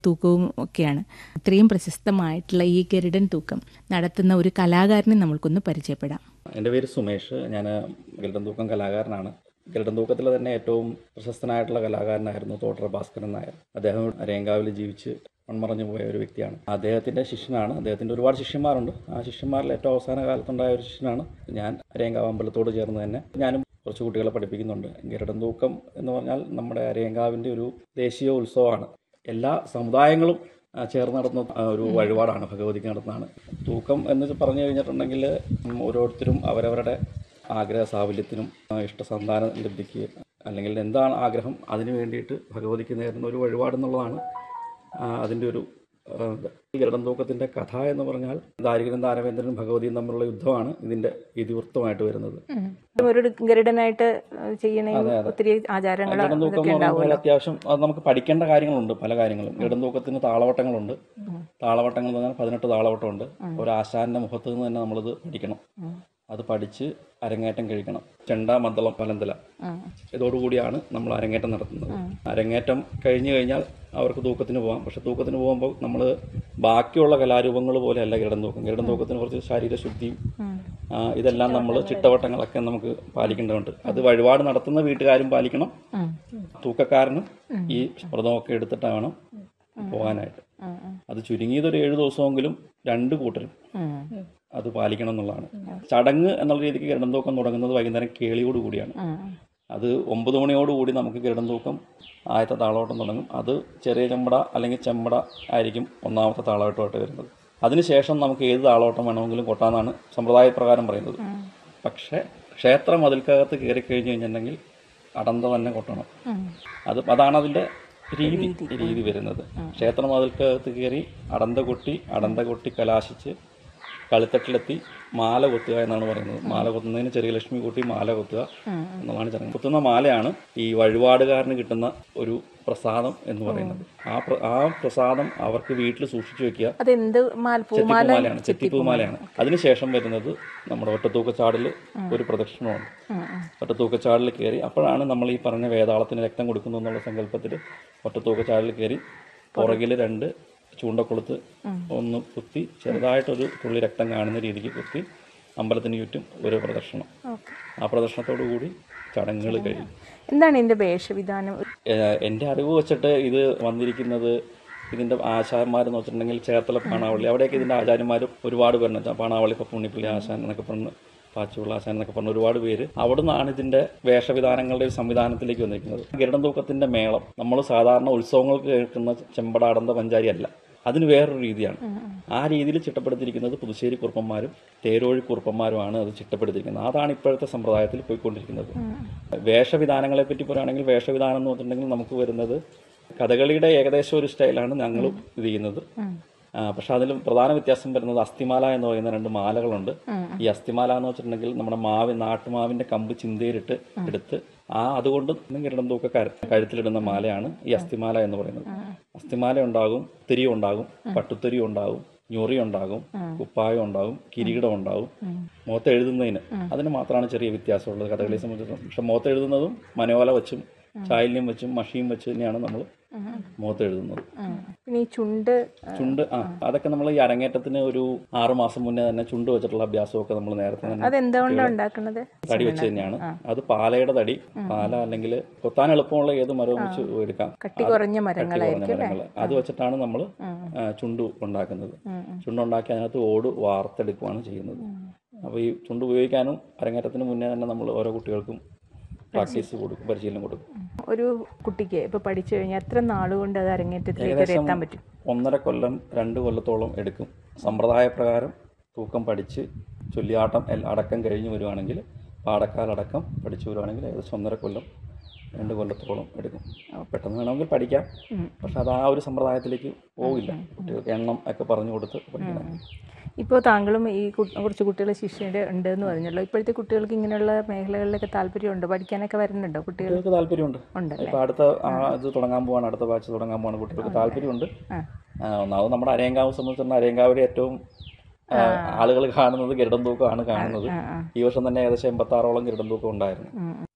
തൂക്കവും ഒക്കെയാണ് ഇത്രയും പ്രശസ്തമായിട്ടുള്ള ഈ ഗരുഡൻ തൂക്കം നടത്തുന്ന ഒരു കലാകാരനെ നമ്മൾക്കൊന്ന് പരിചയപ്പെടാം എൻ്റെ പേര് സുമേഷ് ഞാൻ ഗരുഡൻ തൂക്കം കലാകാരനാണ് ഗരുഡൻ തൂക്കത്തിൽ തന്നെ ഏറ്റവും പ്രശസ്തനായിട്ടുള്ള കലാകാരനായിരുന്നു തോട്ടറ ഭാസ്കരൻ നായർ അദ്ദേഹം രേങ്കാവിൽ ജീവിച്ച് മൺമറഞ്ഞു പോയ ഒരു വ്യക്തിയാണ് അദ്ദേഹത്തിൻ്റെ ശിഷ്യനാണ് അദ്ദേഹത്തിൻ്റെ ഒരുപാട് ശിഷ്യന്മാരുണ്ട് ആ ശിഷ്യന്മാരിൽ ഏറ്റവും അവസാന കാലത്തുണ്ടായ ഒരു ശിഷ്യനാണ് ഞാൻ രേങ്കാവ് അമ്പലത്തോട് ചേർന്ന് തന്നെ ഞാനും കുറച്ച് കുട്ടികളെ പഠിപ്പിക്കുന്നുണ്ട് ഗരുഡൻ തൂക്കം എന്ന് പറഞ്ഞാൽ നമ്മുടെ അരയങ്കാവിൻ്റെ ഒരു ദേശീയ ഉത്സവമാണ് എല്ലാ സമുദായങ്ങളും ആ, ചേർന്ന് നടത്തുന്ന ആ, ഒരു വഴിപാടാണ് ഭഗവതിക്ക് നടത്തുന്നതാണ് തൂക്കം എന്ന് പറഞ്ഞു കഴിഞ്ഞിട്ടുണ്ടെങ്കിൽ ഉം, ഓരോരുത്തരും അവരവരുടെ ആഗ്രഹ സാഫല്യത്തിനും ആ, ഇഷ്ടസന്താന ലബ്ധിക്ക് അല്ലെങ്കിൽ എന്താണ് ആഗ്രഹം അതിന് വേണ്ടിയിട്ട് ഭഗവതിക്ക് നേരുന്ന ഒരു വഴിപാടെന്നുള്ളതാണ് ആ, അതിൻ്റെ ഒരു ആ, ഇത്. ഈ ഗരുഡൻ തൂക്കത്തിൻ്റെ കഥ എന്ന് പറഞ്ഞാൽ ദാരികനും ദാനവേന്ദ്രനും ഭഗവതിയും തമ്മിലുള്ള യുദ്ധമാണ് ഇതിൻ്റെ ഇതിവൃത്തമായിട്ട് വരുന്നത് ഒരു ഗരുഡനായിട്ട് ചെയ്യണേ അതെ, അതെ. ഒത്തിരി ആചാരങ്ങൾ ഗരുഡൻ തൂക്കം ഇതൊക്കെ എന്ന് പറയുമ്പോൾ ഉണ്ടാവുമല്ലോ അത്യാവശ്യം അത് നമുക്ക് പഠിക്കേണ്ട കാര്യങ്ങളുണ്ട് പല കാര്യങ്ങളും ഗരുഡൻ തൂക്കത്തിന് താളവട്ടങ്ങളുണ്ട് താളവട്ടങ്ങൾ എന്ന് പറഞ്ഞാൽ പതിനെട്ട് താളവട്ടമുണ്ട് ഒരു ആശാന്റെ മുഖത്ത് നിന്ന് തന്നെ നമ്മളിത് പഠിക്കണം അത് പഠിച്ച് അരങ്ങേറ്റം കഴിക്കണം ചെണ്ട മദ്ദളം പലന്തല ഇതോടുകൂടിയാണ് നമ്മൾ അരങ്ങേറ്റം നടത്തുന്നത് അരങ്ങേറ്റം കഴിഞ്ഞു കഴിഞ്ഞാൽ അവർക്ക് തൂക്കത്തിന് പോകാം പക്ഷെ തൂക്കത്തിന് പോകുമ്പോൾ നമ്മൾ ബാക്കിയുള്ള കലാരൂപങ്ങൾ പോലെയല്ല ഗരുഡൻ തൂക്കം ഗരുഡൻ തൂക്കത്തിന് കുറച്ച് ശരീരശുദ്ധിയും ആ, ഇതെല്ലാം നമ്മൾ ചിട്ടവട്ടങ്ങളൊക്കെ നമുക്ക് പാലിക്കേണ്ടതുണ്ട് അത് വഴിപാട് നടത്തുന്ന വീട്ടുകാരും പാലിക്കണം തൂക്കക്കാരനും ഈ വ്രതമൊക്കെ എടുത്തിട്ട് വേണം പോകാനായിട്ട് അത് ചുരുങ്ങിയത് ഒരു ഏഴ് ദിവസമെങ്കിലും രണ്ട് കൂട്ടരും അത് പാലിക്കണം എന്നുള്ളതാണ് ചടങ്ങ് എന്നുള്ള രീതിക്ക് ഗരുഡൻ തൂക്കം തുടങ്ങുന്നത് വൈകുന്നേരം കേളിയോട് കൂടിയാണ് അത് ഒമ്പത് മണിയോടുകൂടി നമുക്ക് ഗരുഡൻ തൂക്കം ആദ്യത്തെ താളവട്ടം തുടങ്ങും അത് ചെറിയ ചെമ്പട അല്ലെങ്കിൽ ചെമ്പട ആയിരിക്കും ഒന്നാമത്തെ താളവട്ടമായിട്ട് വരുന്നത് അതിനുശേഷം നമുക്ക് ഏത് താളവട്ടം വേണമെങ്കിലും കൊട്ടാന്നാണ് സമ്പ്രദായ പ്രകാരം പറയുന്നത് പക്ഷേ ക്ഷേത്ര മതിൽക്കകത്ത് കയറി കഴിഞ്ഞ് കഴിഞ്ഞിട്ടുണ്ടെങ്കിൽ അടന്ത തന്നെ കൊട്ടണം അത് അതാണ് അതിൻ്റെ രീതി രീതി വരുന്നത് ക്ഷേത്ര മതിൽക്കകത്ത് കയറി അടന്ത കൊട്ടി അടന്ത കൊട്ടി കലാശിച്ച് കളിത്തട്ടിലെത്തി മാല കൊത്തുക എന്നാണ് പറയുന്നത് മാല കൊത്തുന്നതിന് ചെറിയ ലക്ഷ്മി കൂട്ടി മാല കൊത്തുക എന്നുള്ളതാണ് ചടങ്ങ് കുത്തുന്ന മാലയാണ് ഈ വഴിപാടുകാരന് കിട്ടുന്ന ഒരു പ്രസാദം എന്ന് പറയുന്നത് ആ പ്ര- ആ പ്രസാദം അവർക്ക് വീട്ടിൽ സൂക്ഷിച്ചു വെക്കുക അതെന്ത് മാൽ പൂമാല ചെത്തിപ്പൂമാലയാണ് ചെത്തിപ്പൂമാലയാണ് അതിനുശേഷം വരുന്നത് നമ്മുടെ ഒറ്റത്തൂക്കച്ചാടിൽ ഒരു പ്രദക്ഷിണമുണ്ട് ഒറ്റത്തൂക്കച്ചാടിൽ കയറി അപ്പോഴാണ് നമ്മൾ ഈ പറഞ്ഞ വേതാളത്തിന് രക്തം കൊടുക്കുന്നു എന്നുള്ള സങ്കല്പത്തിൽ ഒറ്റത്തൂക്കച്ചാടിൽ കയറി പുറകിൽ രണ്ട് ചൂണ്ടക്കൊളുത്ത് ഒന്ന് കുത്തി ചെറുതായിട്ടൊരു തുള്ളി രക്തം കാണുന്ന രീതിക്ക് കുത്തി അമ്പലത്തിന് ചുറ്റും ഒരു പ്രദക്ഷിണം ആ പ്രദക്ഷിണത്തോടു കൂടി ചടങ്ങുകൾ കഴിയും എന്താണ് ഇതിന്റെ വേഷവിധാനം ഏഹ് എൻ്റെ അറിവ് വെച്ചിട്ട് ഇത് വന്നിരിക്കുന്നത് ഇതിൻ്റെ ആശാന്മാരെന്ന് വെച്ചിട്ടുണ്ടെങ്കിൽ ചേർത്തല പാണാവള്ളി അവിടെയൊക്കെ ഇതിൻ്റെ ആചാര്യന്മാർ ഒരുപാട് പേരുണ്ട് പാണാവള്ളി ഇപ്പം പുണ്ണിപ്പള്ളി ആശാൻ എന്നൊക്കെ പറഞ്ഞ് പാച്ചുള്ള ആശാൻ എന്നൊക്കെ പറഞ്ഞ ഒരുപാട് പേര് അവിടെ നിന്നാണ് ഇതിൻ്റെ വേഷവിധാനങ്ങളുടെ ഒരു സംവിധാനത്തിലേക്ക് വന്നിരിക്കുന്നത് ഗരുഡൻ തൂക്കത്തിൻ്റെ മേളം നമ്മൾ സാധാരണ ഉത്സവങ്ങൾക്ക് കേൾക്കുന്ന ചെമ്പടാടന്ത പഞ്ചാരി അല്ല അതിന് വേറൊരു രീതിയാണ് ആ രീതിയിൽ ചിട്ടപ്പെടുത്തിയിരിക്കുന്നത് പുതുശ്ശേരി കുറുപ്പന്മാരും തേരോഴി കുറുപ്പന്മാരുമാണ് അത് ചിട്ടപ്പെടുത്തിയിരിക്കുന്നത് അതാണ് ഇപ്പോഴത്തെ സമ്പ്രദായത്തിൽ പോയിക്കൊണ്ടിരിക്കുന്നത് വേഷവിധാനങ്ങളെ പറ്റി പറയുകയാണെങ്കിൽ വേഷവിധാനം എന്ന് പറഞ്ഞിട്ടുണ്ടെങ്കിൽ നമുക്ക് വരുന്നത് കഥകളിയുടെ ഏകദേശം ഒരു സ്റ്റൈലാണ് ഞങ്ങളും ഇത് ചെയ്യുന്നത് ആ, പക്ഷെ അതിൽ പ്രധാന വ്യത്യാസം വരുന്നത് അസ്ഥിമാല എന്ന് പറയുന്ന രണ്ട് മാലകളുണ്ട് ഈ അസ്ഥിമാല എന്ന് വെച്ചിട്ടുണ്ടെങ്കിൽ നമ്മുടെ മാവ് നാട്ടുമാവിന്റെ കമ്പ് ചിന്തയിലിട്ട് എടുത്ത് ആ അതുകൊണ്ട് കിരണം തൂക്കക്കാരൻ കഴുത്തിലിടുന്ന മാലയാണ് ഈ അസ്ഥിമാല എന്ന് പറയുന്നത് അസ്ഥിമാല ഉണ്ടാകും തിരി ഉണ്ടാകും പട്ടുത്തിരി ഉണ്ടാകും ഞൊറി ഉണ്ടാകും കുപ്പായം ഉണ്ടാകും കിരീടം ഉണ്ടാകും മുഖത്ത് എഴുതുന്നതിന് അതിന് മാത്രമാണ് ചെറിയ വ്യത്യാസമുള്ളത് കഥകളിയെ സംബന്ധിച്ചിടത്തോളം പക്ഷെ മുഖത്ത് എഴുതുന്നതും മനോല വെച്ചും ചായല്യം വെച്ചും മഷിയും വെച്ച് തന്നെയാണ് നമ്മൾ മുഖത്ത് എഴുതുന്നത് പിന്നെ ഈ ചുണ്ട് ചുണ്ട് ആ അതൊക്കെ നമ്മൾ ഈ അരങ്ങേറ്റത്തിന് ഒരു ആറു മാസം മുന്നേ തന്നെ ചുണ്ട് വെച്ചിട്ടുള്ള അഭ്യാസമൊക്കെ നമ്മൾ നേരത്തെ തന്നെ അതെന്തുകൊണ്ടാണ് ഉണ്ടാക്കുന്നത് തടി വെച്ച് തന്നെയാണ് അത് പാലയുടെ തടി പാല അല്ലെങ്കിൽ കൊത്താൻ എളുപ്പമുള്ള ഏത് മരവും വെച്ച് എടുക്കാം കട്ടി കുറഞ്ഞ കട്ടി മരങ്ങളായിരിക്കും കുറഞ്ഞ മരങ്ങൾ അത് വെച്ചിട്ടാണ് നമ്മൾ ചുണ്ട് ഉണ്ടാക്കുന്നത് ചുണ്ടുണ്ടാക്കി അതിനകത്ത് ഓട് വാർത്തെടുക്കുകയാണ് ചെയ്യുന്നത് അപ്പോൾ ഈ ചുണ്ട് ഉപയോഗിക്കാനും അരങ്ങേറ്റത്തിന് മുന്നേ തന്നെ നമ്മൾ ഓരോ കുട്ടികൾക്കും പ്രാക്ടീസ് കൊടുക്കും പരിശീലനം കൊടുക്കും ഒരു കുട്ടിക്ക് ഇപ്പൊ പഠിച്ചു കഴിഞ്ഞാൽ എത്ര നാളുകൊണ്ട് അത് അരങ്ങേറ്റത്തിലേക്ക് വരെ എത്താൻ പറ്റും ഒന്നര കൊല്ലം രണ്ട് കൊല്ലത്തോളം എടുക്കും സമ്പ്രദായ പ്രകാരം തൂക്കം പഠിച്ച് ചൊല്ലിയാട്ടം എൽ- അടക്കം കഴിഞ്ഞ് വരുവാണെങ്കിൽ പാടക്കാലടക്കം പഠിച്ചു വരുവാണെങ്കിൽ ഏകദേശം ഒന്നര കൊല്ലം രണ്ട് കൊല്ലത്തോളം എടുക്കും പെട്ടെന്ന് വേണമെങ്കിൽ പഠിക്കാം പക്ഷെ അത് ആ ഒരു സമ്പ്രദായത്തിലേക്ക് പോകില്ല കുട്ടികൾക്ക് എണ്ണം ഒക്കെ പറഞ്ഞു കൊടുത്ത് പഠിക്കണം ഇപ്പോൾ താങ്കളും ഈ കു- കുറച്ച് കുട്ടികൾ ശിഷ്യയുടെ ഉണ്ട് എന്ന് പറഞ്ഞല്ലോ ഇപ്പോഴത്തെ കുട്ടികൾക്ക് ഇങ്ങനെയുള്ള മേഖലകളിലൊക്കെ താല്പര്യമുണ്ടോ പഠിക്കാനൊക്കെ വരുന്നുണ്ടോ കുട്ടികൾ കുട്ടികൾക്ക് താല്പര്യമുണ്ട് ഉണ്ടല്ലേ ഇപ്പൊ അടുത്ത ആ ഇത് തുടങ്ങാൻ പോവാണ് അടുത്ത ബാച്ച് തുടങ്ങാൻ പോവാണ് കുട്ടികൾക്ക് താല്പര്യമുണ്ട് ആ. ആ, ഒന്നാമത് നമ്മുടെ അരയങ്കാവ് സംബന്ധിച്ചിടത്തോളം അരയങ്കാവിലെ ഏറ്റവും ആളുകൾ കാണുന്നത് ഗരുഡൻ തൂക്കമാണ് കാണുന്നത് ആ, ആ. ഈ വർഷം തന്നെ ഏകദേശം എൺപത്തി ആറോളം ഗരുഡൻ തൂക്കം ഉണ്ടായിരുന്നു ഉം.